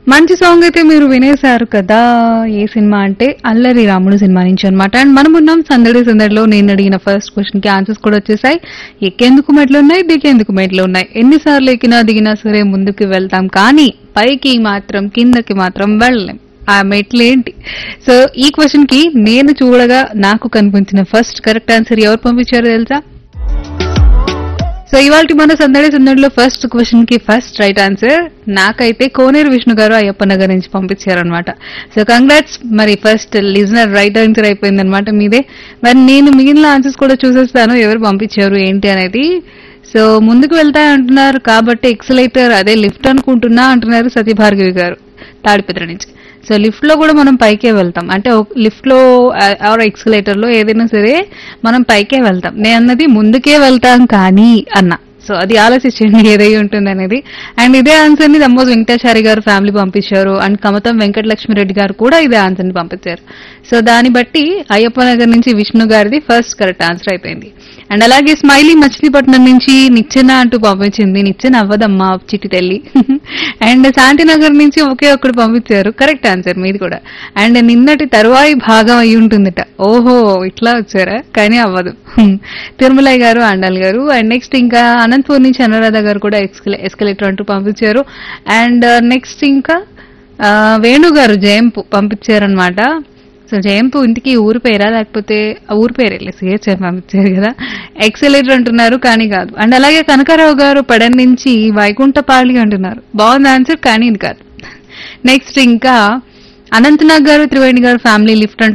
మంచి సాంగ్ అయితే మీరు వినేశారు కదా ఏ సినిమా అంటే అల్లరి రాముడు సినిమా నుంచి అనమాట అండ్ మనం ఉన్నాం సందడి సందడిలో నేను అడిగిన ఫస్ట్ క్వశ్చన్ కి ఆన్సర్స్ కూడా వచ్చేసాయి ఎక్కేందుకు మెట్లు ఉన్నాయి దిగేందుకు మెట్లు ఉన్నాయి ఎన్నిసార్లు ఎక్కినా దిగినా సరే ముందుకు వెళ్తాం కానీ పైకి మాత్రం కిందకి మాత్రం వెళ్ళలేం ఆ మెట్లు ఏంటి సో ఈ క్వశ్చన్ కి నేను చూడగా నాకు కనిపించిన ఫస్ట్ కరెక్ట్ ఆన్సర్ ఎవరు పంపించారో తెలుసా సో ఇవాళ మన సందడి సందడిలో ఫస్ట్ క్వశ్చన్ కి ఫస్ట్ రైట్ ఆన్సర్ నాకైతే కోనేరు విష్ణు గారు అయ్యప్ప నగర్ నుంచి పంపించారనమాట సో కంగ్రాట్స్ మరి ఫస్ట్ లిజనర్ రైట్ ఆన్సర్ అయిపోయింది అనమాట మీదే మరి నేను మిగిలిన ఆన్సర్స్ కూడా చూసేస్తాను ఎవరు పంపించారు ఏంటి అనేది సో ముందుకు వెళ్తా అంటున్నారు కాబట్టి ఎక్సలేటర్ అదే లిఫ్ట్ అనుకుంటున్నా అంటున్నారు సతీభార్గవి గారు తాడిపత్రి నుంచి సో లిఫ్ట్ లో కూడా మనం పైకే వెళ్తాం అంటే లిఫ్ట్ లో ఆర్ ఎక్స్కలేటర్ లో ఏదైనా సరే మనం పైకే వెళ్తాం నేను అన్నది ముందుకే వెళ్తాం కానీ అన్న సో అది ఆలోచించండి ఏదై ఉంటుంది అనేది అండ్ ఇదే ఆన్సర్ ని దమ్మోజ్ వెంకటాచారి గారు ఫ్యామిలీ పంపించారు అండ్ కమతం వెంకటలక్ష్మి రెడ్డి గారు కూడా ఇదే ఆన్సర్ ని పంపించారు సో దాన్ని బట్టి అయ్యప్ప నగర్ నుంచి విష్ణు గారిది ఫస్ట్ కరెక్ట్ ఆన్సర్ అయిపోయింది అండ్ అలాగే స్మైలీ మచిలీపట్నం నుంచి నిచ్చెన అంటూ పంపించింది నిచ్చెన అవ్వదమ్మా చిట్టి తల్లి అండ్ శాంతినగర్ నుంచి ఒకే ఒక్కడు పంపించారు కరెక్ట్ ఆన్సర్ మీది కూడా అండ్ నిన్నటి తరువాయి భాగం అయి ఉంటుందట ఓహో ఇట్లా వచ్చారా కానీ అవ్వదు తిరుమలయ్య గారు అండాల్ గారు అండ్ నెక్స్ట్ ఇంకా అనంతపూర్ నుంచి అనురాధ గారు కూడా ఎస్కలేటర్ అంటూ పంపించారు అండ్ నెక్స్ట్ ఇంకా ఆ, వేణు గారు జయంపు పంపించారనమాట సో జయంపు ఇంటికి ఊరి పేరా లేకపోతే ఆ ఊరి పేరే సిహెచ్ పంపించారు కదా ఎక్సలేటర్ అంటున్నారు కానీ కాదు అండ్ అలాగే కనకారావు గారు పడన్ నుంచి వైకుంఠపాళి అంటున్నారు బాగుంది ఆన్సర్ కానీ ఇది కాదు నెక్స్ట్ ఇంకా అనంతనాగ్ గారు త్రివేణి గారు ఫ్యామిలీ లిఫ్ట్ అంటూ